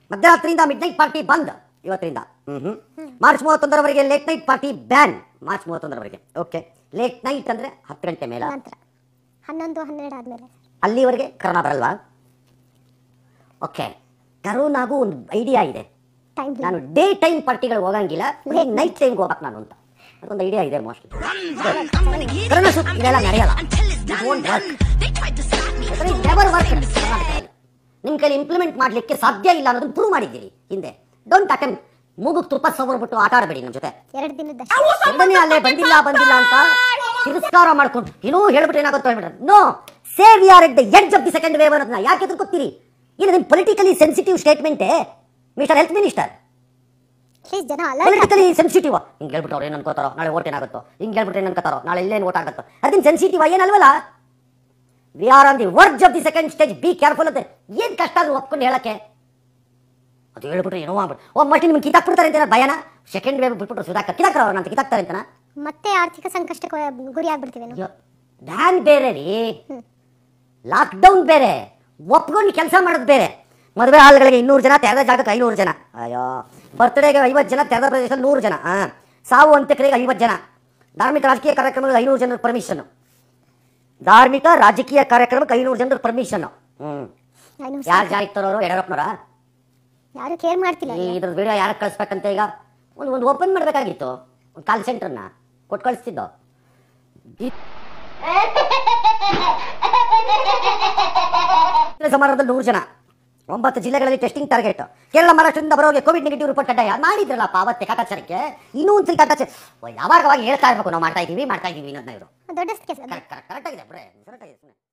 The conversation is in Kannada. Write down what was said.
ಮಧ್ಯರಾತ್ರಿಯಿಂದ ಮಿಡ್ ನೈಟ್ ಪಾರ್ಟಿ ಬಂದ್ ಇವತ್ತರಿಂದ ಹ್ಮ್ ಹ್ಮ್ ಮಾರ್ಚ್ ಮೂವತ್ತೊಂದರವರೆಗೆ late night party ban March ಮೂವತ್ತೊಂದರವರೆಗೆ ಓಕೆ ಲೇಟ್ ನೈಟ್ ಅಂದ್ರೆ ಹತ್ತು ಗಂಟೆ ಮೇಲೆ ನಂತರ ಹನ್ನೊಂದು ಹನ್ನೆರಡು ಆದ್ಮೇಲೆ ಅಲ್ಲಿವರೆಗೆ ಕರೋನಾ ಬರಲ್ವಾ ಓಕೆ ಕರೋನಾಗೂ ಒಂದು ಐಡಿಯಾ ಇದೆ ಟೈಮ್ ನಾನು ಡೇ ಟೈಮ್ ಪಾರ್ಟಿಗಳು ಹೋಗಂಗಿಲ್ಲ ನೈಟ್ ಟೈಮ್ಗೆ ಹೋಗ್ಬೇಕು ನಾನು ಅಂತ ಅದೊಂದು ಐಡಿಯಾ ಇದೆ ಮೋಸ್ಟ್ಲಿ ಕರೋನಾ ಸುತ್ತ ಇದೆಲ್ಲ ನಡೆಯಲ್ಲ It won't work. ಯಾಕಂದ್ರೆ it never work ಕರ್ನಾಟಕದಲ್ಲಿ. ನಿಮ್ ಕೈಲಿ ಇಂಪ್ಲಿಮೆಂಟ್ ಮಾಡ್ಲಿಕ್ಕೆ ಸಾಧ್ಯ ಇಲ್ಲ ಅನ್ನೋದನ್ನ ಪ್ರೂವ್ ಮಾಡಿದ್ದೀರಿ ಹಿಂದೆ ಡೋಂಟ್ ಅಟೆಂಪ್ಟ್ ಮೂಗುಗ್ ತುಪ್ಪ ಸವರ್ಬಿಟ್ಟು ಆಟ ಆಡಬೇಡಿ ನಮ್ಮ ಜೊತೆ ಎರಡು ದಿನದ ಎರಡನೇ ಅಲ್ಲೇ ಬಂದಿಲ್ಲ ಬಂದಿಲ್ಲ ಅಂತ ತಿರಸ್ಕಾರ ಮಾಡ್ಕೊಂಡು ಇನ್ನೂ ಹೇಳ್ಬಿಟ್ಟು ಏನಾಗುತ್ತೋ ಹೇಳ್ಬಿಟ್ರೆ no save are at the edge of the second wave ಅನ್ನೋದನ್ನ ಯಾಕೆ ಎದುರ್ಕೊತೀರಿ ಇದು ನಿಮ್ಮ ಪೊಲಿಟಿಕಲಿ ಸೆನ್ಸಿಟಿವ್ ಸ್ಟೇಟ್ಮೆಂಟೇ ಮಿಸ್ಟರ್ ಹೆಲ್ತ್ ಮಿನಿಸ್ಟರ್ ಪ್ಲೀಸ್ ಜನ ಅಲ್ಲ ಪೊಲಿಟಿಕಲಿ ಸೆನ್ಸಿಟಿವ್ ಹಿಂಗೆ ಹೇಳ್ಬಿಟ್ಟು ಅವ್ರು ಏನು ಅನ್ಕೋತಾರೋ ನಾಳೆ ಓಟ್ ಏನಾಗುತ್ತೋ ಹಿಂಗೆ ಹೇಳ್ಬಿಟ್ಟು ಏನು ಅನ್ಕೋತಾರೋ ನಾಳೆ ಇಲ್ಲೇನು ಓಟ್ ಆಗುತ್ತೋ ಅದನ್ನ ಸೆನ್ಸಿಟಿವ್ ಏನಲ್ವಲ್ಲ we are on the verge of the second stage be careful ಅಂತ ಏನು ಕಷ್ಟ ಆದ್ರೂ ಒಪ್ಕೊಂಡು ಹೇಳಕ್ಕೆ ಅದು ಹೇಳ್ಬಿಟ್ರೆ ಏನೋ ಆಗ್ಬಿಟ್ಟು ಒಬ್ಬ ಮಟ್ಟಿ ನಿಮ್ಗೆ ಕಿತ್ತಾಕ್ಬಿಡ್ತಾರೆ ಅಂತ ಭಯನ ಸೆಕೆಂಡ್ ವೇವ್ ಬಿಟ್ಬಿಟ್ರು ಸುಧಾಕರ್ ಕಿತ್ತಾಕ್ರ ಅವ್ರನ್ನ ಕಿತ್ತಾಕ್ತಾರೆ ಅಂತನಾ ಮತ್ತೆ ಆರ್ಥಿಕ ಸಂಕಷ್ಟಕ್ಕೆ ಗುರಿ ಆಗ್ಬಿಡ್ತೀವಿ ನಾವು ಡ್ಯಾನ್ ಬೇರೆ ರೀ ಲಾಕ್ಡೌನ್ ಬೇರೆ ಒಪ್ಕೊಂಡು ಕೆಲಸ ಮಾಡೋದು ಬೇರೆ ಮದುವೆ ಹಾಲ್ಗಳಿಗೆ ಇನ್ನೂರು ಜನ ತೆರೆದ ಜಾಗಕ್ಕೆ ಐನೂರು ಜನ ಅಯ್ಯೋ ಬರ್ತ್ಡೇಗೆ ಐವತ್ತು ಜನ ತೆರೆದ ಪ್ರದೇಶದಲ್ಲಿ ನೂರು ಜನ ಹಾಂ ಸಾವು ಅಂತ್ಯಕ್ರಿಯೆಗೆ ಐವತ್ತು ಜನ ಧಾರ್ಮಿಕ ರಾಜಕೀಯ ಕಾರ್ಯಕ್ರಮಗಳಿಗೆ ಐನೂರು ಜನರ ಪರ್ಮಿಷನ್ ಧಾರ್ಮಿಕ ರಾಜಕೀಯ ಕಾರ್ಯಕ್ರಮಕ್ಕೆ ಐನೂರು ಜನರ ಪರ್ಮಿಷನ್ ಹ್ಞೂ ಐನೂರು ಯಾರು ಜಾರಿಗೆ ತರೋರು ಯಡಿಯೂರಪ್ಪನವರ ಯಾರು ಕೇರ್ ಮಾಡ್ತಿಲ್ಲ ಈ ಇದ್ರ ವಿಡಿಯೋ ಯಾರಿಗೆ ಕಳಿಸ್ಬೇಕಂತ ಈಗ ಒಂದು ಒಂದು ಓಪನ್ ಮಾಡಬೇಕಾಗಿತ್ತು ಒಂದು ಕಾಲ್ ಸೆಂಟ್ರನ್ನ ಕೊಟ್ಟು ಕಳಿಸ್ತಿದ್ದೋ ಈ- ಸಮಾರಂಭದಲ್ಲಿ ನೂರು ಜನ ಒಂಬತ್ತು ಜಿಲ್ಲೆಗಳಲ್ಲಿ ಟೆಸ್ಟಿಂಗ್ ಟಾರ್ಗೆಟ್ ಕೇರಳ ಮಹಾರಾಷ್ಟ್ರದಿಂದ ಬರೋರಿಗೆ ಕೋವಿಡ್ ನೆಗೆಟಿವ್ ರಿಪೋರ್ಟ್ ಕಡ್ಡಾಯ ಮಾಡಿದ್ರಲ್ಲಪ್ಪ ಅವತ್ತೆ ಕಾಟಾಚಾರಕ್ಕೆ ಇನ್ನೂ ಒಂದು ಸರಿ ಕಾಟಾಚಾರ ಯಾವಾಗ ಅವಾಗ ಹೇಳ್ತಾ ಇರ್ಬೇಕು ನಾವು ಮಾಡ್ತಾ ಇದೀವಿ ಮಾಡ್ತಾ ಇದೀವಿ ಅನ್ನೋದನ್ನ ಇವರು ದೊಡ್ಡ ಕೇಸ್ ಕರೆಕ್ಟ್ ಕರೆಕ್ಟ್ ಆಗಿದೆ ಬಿಡ್ರೆ ಕರೆಕ್ಟ್ ಆಗಿದೆ ಸುಮ್ಮನೆ